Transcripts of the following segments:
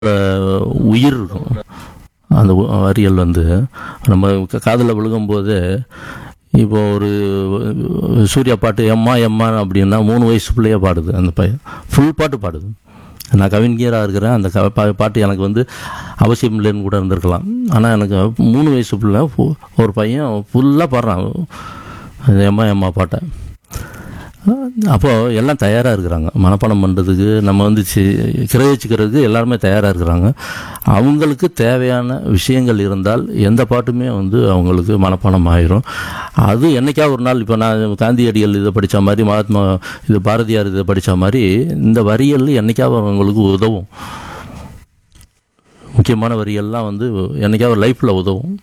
அஹ், உயிர் இருக்கும் அந்த உ- வரிகள் வந்து நம்ம காதில் விழுகும்போது இப்போ ஒரு சூர்யா பாட்டு எம்மா எம்மா அப்படின்னா மூணு வயசு பிள்ளையே பாடுது அந்த பையன் ஃபுல் பாட்டு பாடுது நான் கவிஞராக இருக்கிறேன் அந்த க- பா- பாட்டு எனக்கு வந்து அவசியம் இல்லைன்னு கூட இருந்திருக்கலாம் ஆனால் எனக்கு மூணு வயசு பிள்ளை ஃபு- ஒரு பையன் ஃபுல்லாக பாடுறான் அந்த எம்மா எம்மா பாட்டை அப்போது எல்லாம் தயாராக இருக்கிறாங்க மனப்பாடம் பண்ணுறதுக்கு நம்ம வந்து சி- கிரகிச்சுக்கிறதுக்கு எல்லாருமே தயாராக இருக்கிறாங்க அவங்களுக்கு தேவையான விஷயங்கள் இருந்தால் எந்த பாட்டுமே வந்து அவங்களுக்கு மனப்பாடம் ஆயிரும் அது என்னைக்கா ஒரு நாள் இப்போ நான் காந்தியடிகள் இதை படித்த மாதிரி மகாத்மா இது பாரதியார் இதை படித்த மாதிரி இந்த வரிகள் என்னைக்காவது அவங்களுக்கு உதவும் முக்கியமான வரிகள்லாம் வந்து என்னைக்காவது லைஃப்பில் உதவும்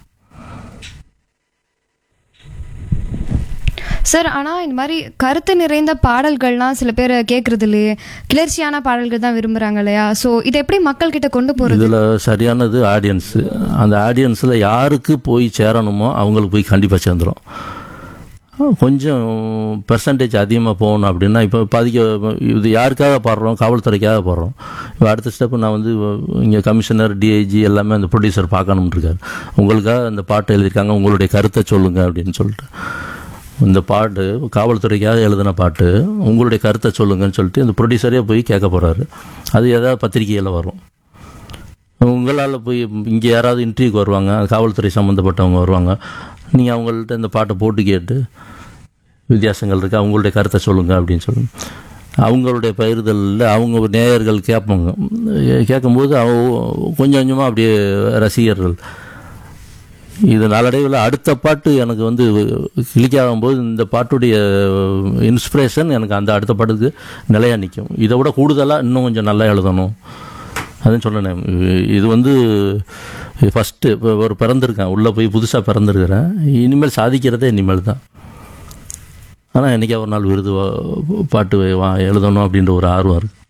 சார் ஆனால் இந்த மாதிரி கருத்து நிறைந்த பாடல்கள்லாம் சில பேர் கேட்குறது இல்லையே கிளர்ச்சியான பாடல்கள் தான் விரும்புகிறாங்க இல்லையா ஸோ இதை எப்படி மக்கள் கிட்ட கொண்டு போகிறது இதில் சரியானது ஆடியன்ஸு அந்த ஆடியன்ஸில் யாருக்கு போய் சேரணுமோ அவங்களுக்கு போய் கண்டிப்பாக சேர்ந்துடும் கொஞ்சம் பெர்சன்டேஜ் அதிகமாக போகணும் அப்படின்னா இப்போ பாதிக்க இது யாருக்காக பாடுறோம் காவல்துறைக்காக பாடுறோம் இப்போ அடுத்த ஸ்டெப்பு நான் வந்து இங்கே கமிஷனர் டிஐஜி எல்லாமே அந்த ப்ரொடியூசர் பார்க்கணும்னு இருக்காரு உங்களுக்காக அந்த பாட்டு எழுதியிருக்காங்க உங்களுடைய கருத்தை சொல்லுங்கள் அப்படின்னு சொல்லிட்டு இந்த பாட்டு காவல்துறைக்காக எழுதின பாட்டு உங்களுடைய கருத்தை சொல்லுங்கன்னு சொல்லிட்டு அந்த ப்ரொடியூசரே போய் கேட்க போகிறாரு அது ஏதாவது பத்திரிகையில் வரும் உங்களால் போய் இங்கே யாராவது இன்டர்வியூக்கு வருவாங்க காவல்துறை சம்மந்தப்பட்டவங்க வருவாங்க நீங்கள் அவங்கள்ட்ட இந்த பாட்டை போட்டு கேட்டு வித்தியாசங்கள் இருக்குது அவங்களுடைய கருத்தை சொல்லுங்கள் அப்படின்னு சொல்லணும் அவங்களுடைய பகிர்தலில் அவங்க நேயர்கள் கேட்பாங்க கேட்கும்போது அவ கொஞ்சம் கொஞ்சமாக அப்படியே ரசிகர்கள் இது நாளடைவில் அடுத்த பாட்டு எனக்கு வந்து கிளிக் ஆகும்போது இந்த பாட்டுடைய இன்ஸ்பிரேஷன் எனக்கு அந்த அடுத்த பாட்டுக்கு நிலையாக நிற்கும் இதை விட கூடுதலாக இன்னும் கொஞ்சம் நல்லா எழுதணும் அதுன்னு சொன்னேன் இது வந்து ஃபஸ்ட்டு இப்போ ஒரு பிறந்திருக்கேன் உள்ளே போய் புதுசாக பிறந்திருக்கிறேன் இனிமேல் சாதிக்கிறதே இனிமேல் தான் ஆனால் என்றைக்கா ஒரு நாள் விருது வா- பாட்டு வா எழுதணும் அப்படின்ற ஒரு ஆர்வம் இருக்குது